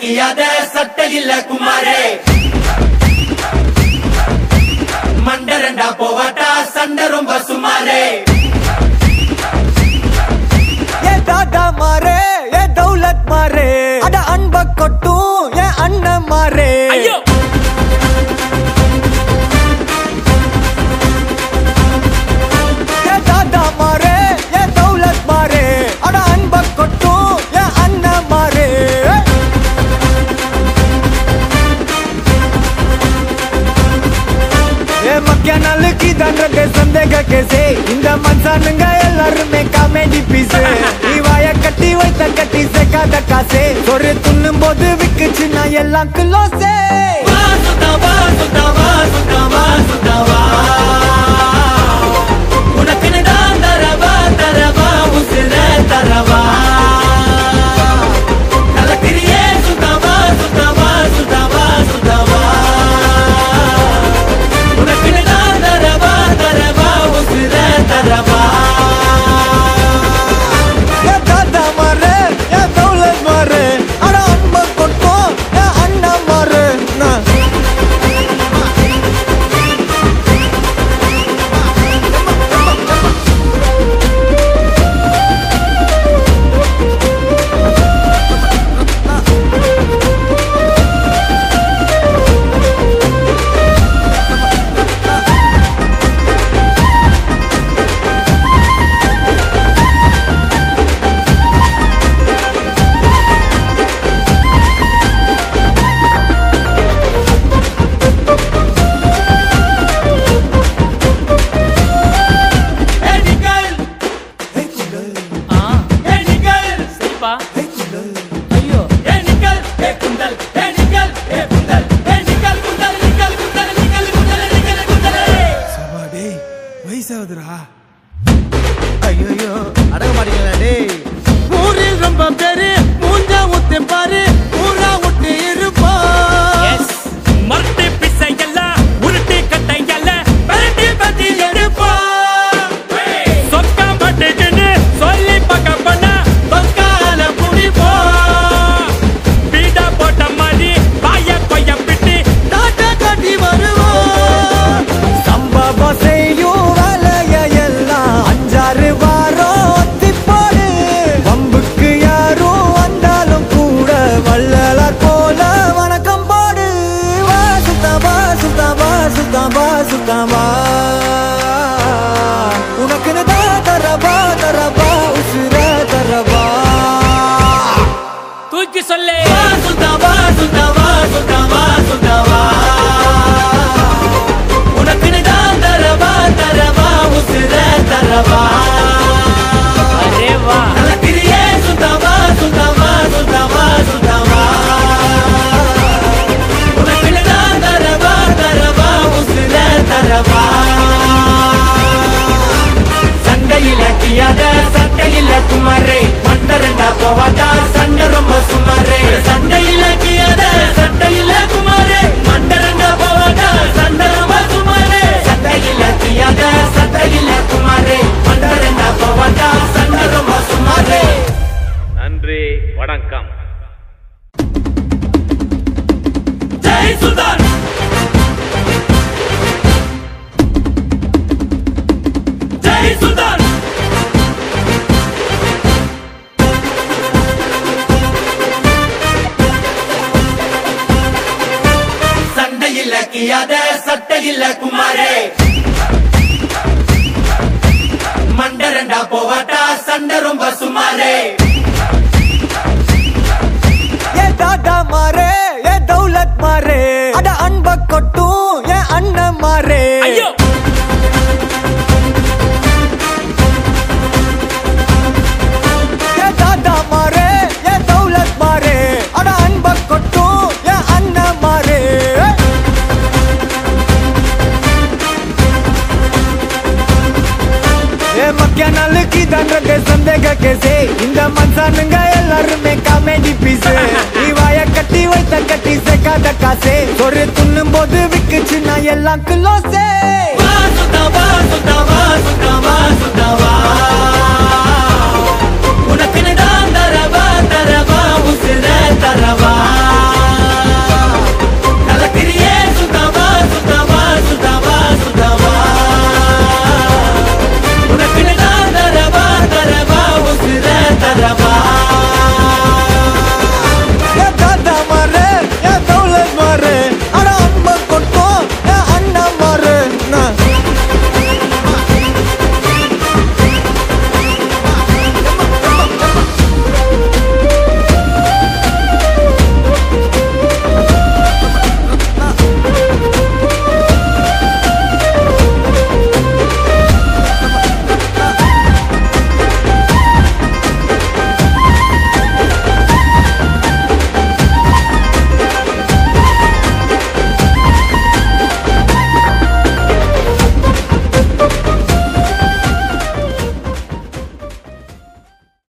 இலக்கியாத சட்டை இல்ல குமாரே மண்டரண்டா போவாட்டா சண்டை ரொம்ப சுமாரே ஏ தாதா மாறே ஏ தௌலத் மாறே அட அன்ப கொட்டும் ஏ அண்ணன் மாறே ஐயோ ஏ தாதா மாறே ஏ தௌலத் மாறே அட அன்ப கொட்டும் ஏ அண்ணன் மாறே ஏ மக்கிய நாளுக்கு தண்டத்தை சந்தேக கேசே இந்த மனுஷனுங்க எல்லாருமே காமெடி பீஸ் நீ வாய கட்டி வைத்த கட்டி சேர்க்காத காசே ஒரு துண்ணும் போது விக்குச்சு நான் எல்லாம் கிலோசே வா சுத்தா வா சுத்தா வா சுத்தா வா சுத்தா வா உனக்குன்னு தான் தரவா தரவா உசுர தரவா கலக்கிறியே சுத்தவா சுத்தவா சுத்தவா சுத்தவா உனக்குன்னு தான் தரவா தரவா உசுர தரவா ஏ தாத்தா மாறு ஏ தௌலத் மாறு அட அன்ப கொட்டும் ஏ அண்ணா மாறு நான் ஏடிகள் ஆ ஏடிகள் சரிப்பா ஐயோ ஏடிகள் ஏ குண்டல் ஏடிகள் ஏ குண்டல் ஏடிகள் குண்டல் நிக்கல் குண்டல் நிக்கல் குண்டல் நிக்கல் குண்டல் டேய் வயசாகுதுடா ஐயோ அடங்க மாட்டீங்களா டேய் ஊரில் ரொம்ப பேரு மூஞ்சா ஊத்து பாரு ஊரா விட்டு இருப்பா எஸ் மரட்டு பிசை எல்லாம் உருட்டு கட்டை எல்லாம் பரட்டி பத்தி எடுப்பா சொக்கா மாட்டுக்குன்னு சொல்லி பக்க பண்ணா பக்கால புடிப்போ பீடா போட்ட மாதிரி பாய கொய்ய பிட்டு டாட்டா காட்டி வருவோம் சம்பவம் செய்யும் வேலைய எல்லாம் அஞ்சாறு வாரம் ஒத்திப்பாடு வம்புக்கு யாரும் வந்தாலும் கூட வள்ளலார் போல வணக்கம் பாடு வா சுத்தா வா சுத்தா வா சுத்தா வா சுத்தா வா உனக்குன்னு தான் தரவா தரவா உசுர தரவா தூக்கி சொல்லு வா சுத்தவா சுத்தவா சுத்தவா சுத்தவா உனக்குன்னு தான் தரவா தரவா உசுர தரவா அரே வா கலக்கிறியே சுத்தவா சுத்தவா சுத்தவா சுத்தவா உனக்குன்னு தான் தரவா தரவா உசுர தரவா சண்டையில கியாத சட்டையில குமாரே மண்டரண்டா போவாட்டா சண்டை ரொம்ப சுமாரே சண்டையில கியாத சட்டையில குமாரே மண்டரண்டா போவாட்டா சண்டை ரொம்ப சுமாரே சண்டையில கியாத சட்டையில குமாரே மண்டரண்டா போவாட்டா சண்டை ரொம்ப சுமாரே நன்றி வணக்கம் ஜெய் சுல்தான் ஜெய் சுல்தான் சண்டையில கியாத சட்டையில குமாரே மண்டரண்டா போவாட்டா சண்டை ரொம்ப சுமாரே ஏ தாதா மாறே ஏ தௌலத் மாறே அட அன்ப கொட்டும் ஏ அண்ணன் மாறே ஐயோ ஏ தாதா மாறே ஏ தௌலத் மாறே அட அன்ப கொட்டும் ஏ அண்ணன் மாறே ஏ மக்கிய நாளுக்கு தண்டத்தை சந்தேக கேசே இந்த மனுஷனுங்க எல்லாருமே காமெடி பீஸ் நீ வாய கட்டி வைத்த கட்டி சேர்க்காத காசே ஒரு துண்ணும் போது விக்குச்சு நான் எல்லாம் கிலோசே